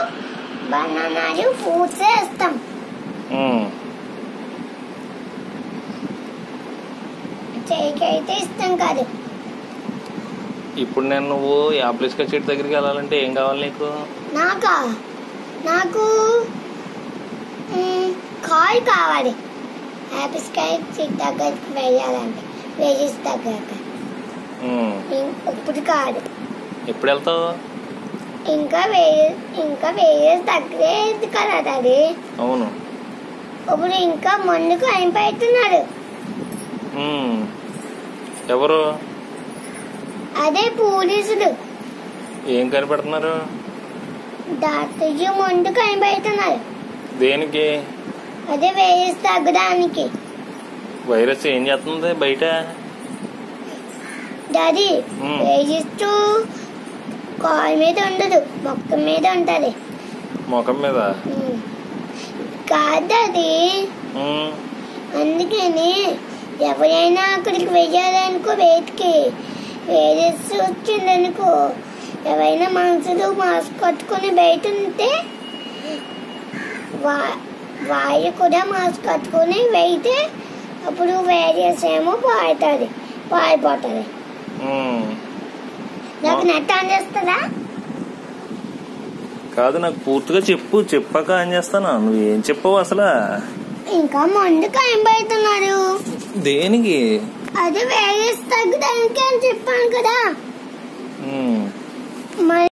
బనానాలు fruits వేస్తాం ఉమ్. చేయికి అయితే ఇస్తాం కాదు ఇప్పుడు నేను నువ్వు యాప్లిస్కా చెట్టు దగ్గరికి వెళ్ళాలంటే ఏం కావాలి నీకు నాకా నాకు మ్, కాయ్ కావాలి హ్యాపీస్కాయ చెట్టు దగ్గరికి వేయాలంటే వేజెస్ దగ్గర ఉమ్. ఇప్పుడు కాదు ఎప్పుడు వెళ్తావు ఇంకా వేరే ఇంకా వేరే దగ్గరే ఉంది కదా అది అవును ఇప్పుడు ఇంకా ముందుకు ఆయన పెడుతున్నాడు ఉమ్. ఎవరు అదే పోలీసులు ఏం కనిపెడుతున్నారు డాక్టర్కి ముందుకు ఆయన పెడుతున్నారు దేనికి అదే వేరేసి తగ్గడానికి వైరస్ ఏం చేస్తుంది బయట డాడీ మ్. వేసిస్తూ కాల్ మీద ఉండదు మొక్క మీద ఉంటది ముఖం మీద మ్. కాదు అది ఉమ్. అందుకని ఎవరైనా అక్కడికి వెయ్యాలనుకో వేటికి వేరేసి వచ్చిందనుకో ఎవరైనా మనుషులు మాస్క్ కట్టుకొని బయట ఉంటే వా వాళ్ళు కూడా మాస్క్ కట్టుకొని వెయితే అప్పుడు వేరియస్ ఏమో పాడుతుంది పారిపోతుంది ఉమ్. నాకు నెట్ ఆన్ చేస్తుందా కాదు నాకు పూర్తిగా చెప్పు చెప్పాక ఏం చేస్తాను నువ్వు ఏం చెప్పవు అసలు ఇంకా ముందు కనబడుతున్నారు దేనికి అది వేరియస్ తగ్గడానికి అని చెప్పాను కదా ఉమ్. మరి